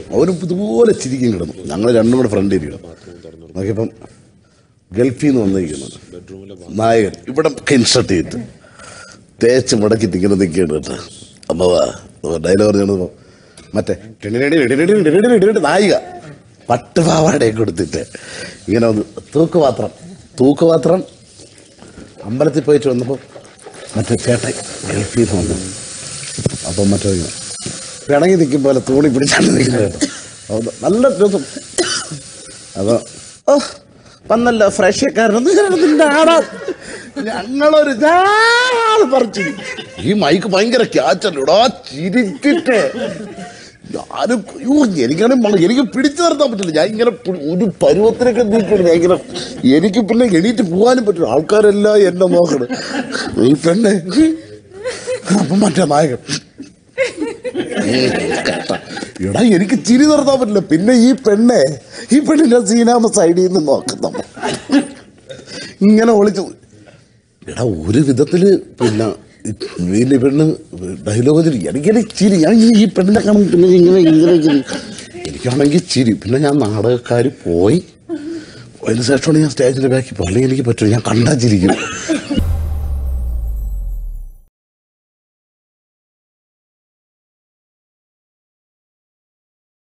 അവരും ഇതുപോലെ ചിരിക്കും കിടന്നു ഞങ്ങൾ രണ്ടും കൂടെ ഫ്രണ്ട് ഇരിക്കണം നോക്കിയപ്പം ഗൾഫിൽ നിന്ന് വന്നിരിക്കുന്നത് നായകൻ ഇവിടെ ഇൻസർട്ട് ചെയ്തിട്ട് തേച്ച് മുടക്കിട്ട് ഇങ്ങനെ നിൽക്കുകയാണ് കേട്ടോ അമ്മ വാ ഡയലോഗ് പറഞ്ഞപ്പോൾ മറ്റേ ടിണിടിടി ടിണിടിടി ടിണിടിടി ടിണിടിടി നായിക പട്ടുപാവാടയൊക്കെ കൊടുത്തിട്ട് ഇങ്ങനെ ഒന്ന് തൂക്കുപാത്രം തൂക്കുപാത്രം അമ്പലത്തിൽ പോയിട്ട് വന്നപ്പോൾ മറ്റേ ചേട്ടൻ ഗൾഫിൽ നിന്ന് വന്നു അപ്പം മറ്റേ ഇങ്ങനെ പിണങ്ങി നിൽക്കും പോലെ തൂണി പിടിച്ചാണ് നിൽക്കുന്നത് കേട്ടോ അത് നല്ല രസം അപ്പോൾ ഓ വന്നല്ലോ ഫ്രഷക്കാരനൊന്നും ആടാ ഞങ്ങളൊരു ഞാള് പറിച്ചു ഈ മൈക്ക് ഭയങ്കര ക്യാച്ചല്ലോടാ ചിരിച്ചിട്ട് ഞാനും അയ്യോ എനിക്കാണ് മ- എനിക്ക് പിടിച്ചു നിർത്താൻ പറ്റില്ല ഞാൻ ഇങ്ങനെ പി- ഒരു പരുവത്തിനൊക്കെ നീക്കണം ഞാൻ ഇങ്ങനെ എനിക്ക് പിന്നെ എണീറ്റ് പോകാനും പറ്റില്ല ആൾക്കാരെല്ലാം എന്നെ നോക്കണം ഈ പെണ്ണെ അപ്പം മറ്റേ നായകൻ കേട്ടാ. എടാ എനിക്ക് ചിരി നിർത്താൻ പറ്റില്ല പിന്നെ ഈ പെണ്ണെ ഈ പെണ്ണിന്റെ സീനാമ സൈഡിൽ നിന്ന് നോക്കുന്ന ഇങ്ങനെ ഒളിച്ചു എടാ ഒരു വിധത്തില് പിന്നെ ഈ വലിയ പെണ്ണ് ഡയലോഗിൽ എനിക്കൊരു ചിരി ഞാൻ ഈ- ഈ പെണ്ണിനെ കാണും പിന്നെ ഇങ്ങനെ ഇങ്ങനെ ചിരി എനിക്കാണെങ്കിൽ ചിരി പിന്നെ ഞാൻ നാടകക്കാർ പോയി അതിന് ശേഷമാണ് ഞാൻ സ്റ്റേജിന്റെ ബാക്കിൽ പോയി അല്ലെങ്കിൽ എനിക്ക് പറ്റില്ല ഞാൻ കണ്ടാ ചിരിക്കും